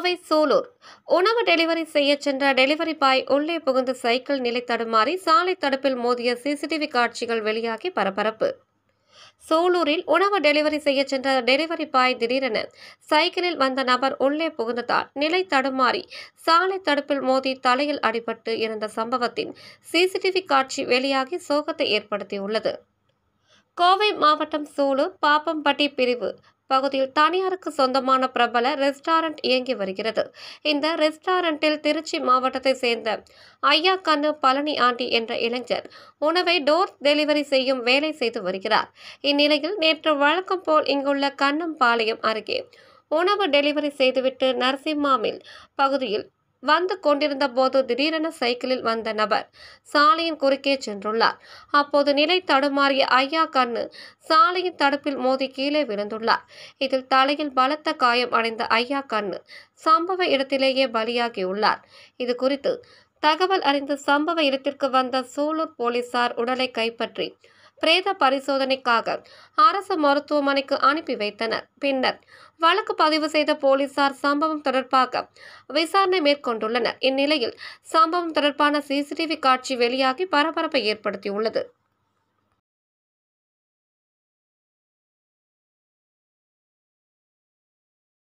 கோவை சூலூர் உணவு டெலிவரி செய்ய சென்ற டெலிவரி பாய் உள்ளே புகுந்து சைக்கிள் நிலை தடுமாறி சாலை தடுப்பில் மோதிய சிசிடிவி காட்சிகள் வெளியாகி பரபரப்பு சூலூரில் உணவு டெலிவரி செய்ய சென்ற டெலிவரி பாய் திடீரென சைக்கிளில் வந்த நபர் உள்ளே புகுந்ததால் நிலை தடுமாறி சாலை தடுப்பில் மோதி தலையில் அடிபட்டு இருந்த சம்பவத்தின் சிசிடிவி காட்சி வெளியாகி சோகத்தை ஏற்படுத்தியுள்ளது கோவை மாவட்டம் சூலூர் பாப்பம்பட்டி பிரிவு பகுதியில் தனியாருக்கு சொந்தமான பிரபல ரெஸ்டாரண்ட் இயங்கி வருகிறது இந்த ரெஸ்டாரண்டில் திருச்சி மாவட்டத்தை சேர்ந்த ஐயா கண்ணு பழனி ஆண்டி என்ற இளைஞர் உணவை டோர் டெலிவரி செய்யும் வேலை செய்து வருகிறார் இந்நிலையில் நேற்று வழக்கம் போல் இங்குள்ள கண்ணம்பாளையம் அருகே உணவு டெலிவரி செய்துவிட்டு நரசிம்மாமில் பகுதியில் வந்து கொண்டிருந்த போது திடீரென சைக்கிளில் வந்த நபர் சாலையின் குறுக்கே சென்றுள்ளார் அப்போது நிலை தடுமாறிய ஐயா கண்ணு சாலையின் தடுப்பில் மோதி கீழே விழுந்துள்ளார் இதில் தலையில் பலத்த காயம் அடைந்த ஐயா கண்ணு சம்பவ இடத்திலேயே பலியாகியுள்ளார் இது குறித்து தகவல் அறிந்து சம்பவ இடத்திற்கு வந்த சூலூர் போலீசார் உடலை கைப்பற்றி பிரேத பரிசோதனைக்காக அரசு மருத்துவமனைக்கு அனுப்பி வைத்தனர் பின்னர் வழக்கு பதிவு செய்த போலீசார் சம்பவம் தொடர்பாக விசாரணை மேற்கொண்டுள்ளனர் இந்நிலையில் சம்பவம் தொடர்பான சிசிடிவி காட்சி வெளியாகி பரபரப்பை ஏற்படுத்தியுள்ளது